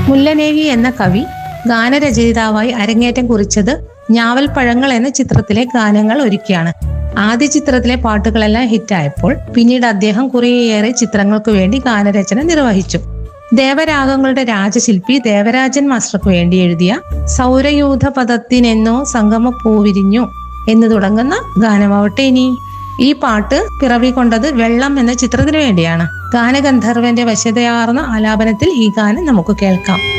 മുല്ലനേവി എന്ന കവി ഗാനരചയിതാവായി അരങ്ങേറ്റം കുറിച്ചത് ഞാവൽ പഴങ്ങൾ എന്ന ചിത്രത്തിലെ ഗാനങ്ങൾ ഒരുക്കിയാണ് ആദ്യ ചിത്രത്തിലെ പാട്ടുകളെല്ലാം ഹിറ്റായപ്പോൾ പിന്നീട് അദ്ദേഹം കുറേയേറെ ചിത്രങ്ങൾക്ക് വേണ്ടി ഗാനരചന നിർവഹിച്ചു ദേവരാഗങ്ങളുടെ രാജശില്പി ദേവരാജൻ മാസ്റ്റർക്ക് വേണ്ടി എഴുതിയ സൗരയൂഥ പദത്തിനെന്നോ സംഗമ പൂവിരിഞ്ഞു എന്ന് തുടങ്ങുന്ന ഗാനമാവട്ടെ ഇനി ഈ പാട്ട് പിറവി കൊണ്ടത് വെള്ളം എന്ന ചിത്രത്തിന് വേണ്ടിയാണ് ഗാനഗന്ധർവന്റെ വശ്യതയാർന്ന ആലാപനത്തിൽ ഈ ഗാനം നമുക്ക് കേൾക്കാം